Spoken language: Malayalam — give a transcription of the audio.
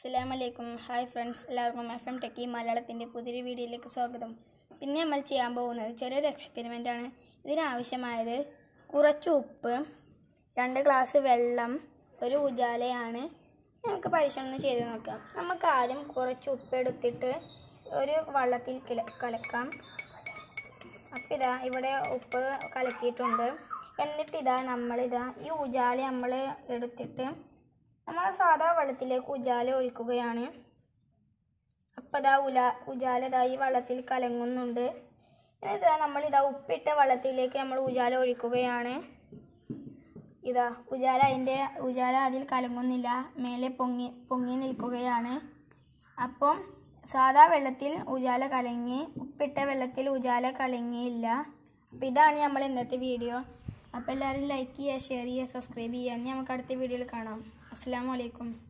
അസ്സലാമു അലൈക്കും ഹായ് ഫ്രണ്ട്സ് എല്ലാവർക്കും എഫ് എം ടെക്കി മലയാളത്തിൻ്റെ പുതിയൊരു വീഡിയോയിലേക്ക് സ്വാഗതം പിന്നെ നമ്മൾ ചെയ്യാൻ പോകുന്നത് ചെറിയൊരു എക്സ്പെരിമെൻ്റ് ആണ് ഇതിനാവശ്യമായത് കുറച്ച് ഉപ്പ് രണ്ട് ഗ്ലാസ് വെള്ളം ഒരു ഉജാലയാണ് നമുക്ക് പരീക്ഷണം ഒന്ന് ചെയ്ത് നോക്കാം നമുക്ക് ആദ്യം കുറച്ച് ഉപ്പ് എടുത്തിട്ട് ഒരു വെള്ളത്തിൽ കില- കലക്കാം അപ്പം ഇതാ ഇവിടെ ഉപ്പ് കലക്കിയിട്ടുണ്ട് എന്നിട്ട് ഇതാ നമ്മളിതാ ഈ ഉജാല നമ്മൾ എടുത്തിട്ട് നമ്മൾ സാധാ വെള്ളത്തിലേക്ക് ഉജാല ഒഴിക്കുകയാണ് അപ്പം ഇതാ ഉല ഉജാല ഇതാ ഈ വെള്ളത്തിൽ കലങ്ങുന്നുണ്ട് എന്നിട്ട് നമ്മൾ ഇതാ ഉപ്പിട്ട വെള്ളത്തിലേക്ക് നമ്മൾ ഉജാല ഒഴിക്കുകയാണ് ഇതാ ഉജാല അതിൻ്റെ ഉജാല അതിൽ കലങ്ങുന്നില്ല മേലെ പൊങ്ങി പൊങ്ങി നിൽക്കുകയാണ് അപ്പം സാധാ വെള്ളത്തിൽ ഉജാല കലങ്ങി ഉപ്പിട്ട വെള്ളത്തിൽ ഉജാല കലങ്ങിയില്ല അപ്പം ഇതാണ് നമ്മൾ ഇന്നത്തെ വീഡിയോ അപ്പോൾ എല്ലാവരും ലൈക്ക് ചെയ്യുക ഷെയർ ചെയ്യുക സബ്സ്ക്രൈബ് ചെയ്യുക ഇനി നമുക്ക് അടുത്ത വീഡിയോയിൽ കാണാം അസ്സാം വലൈക്കും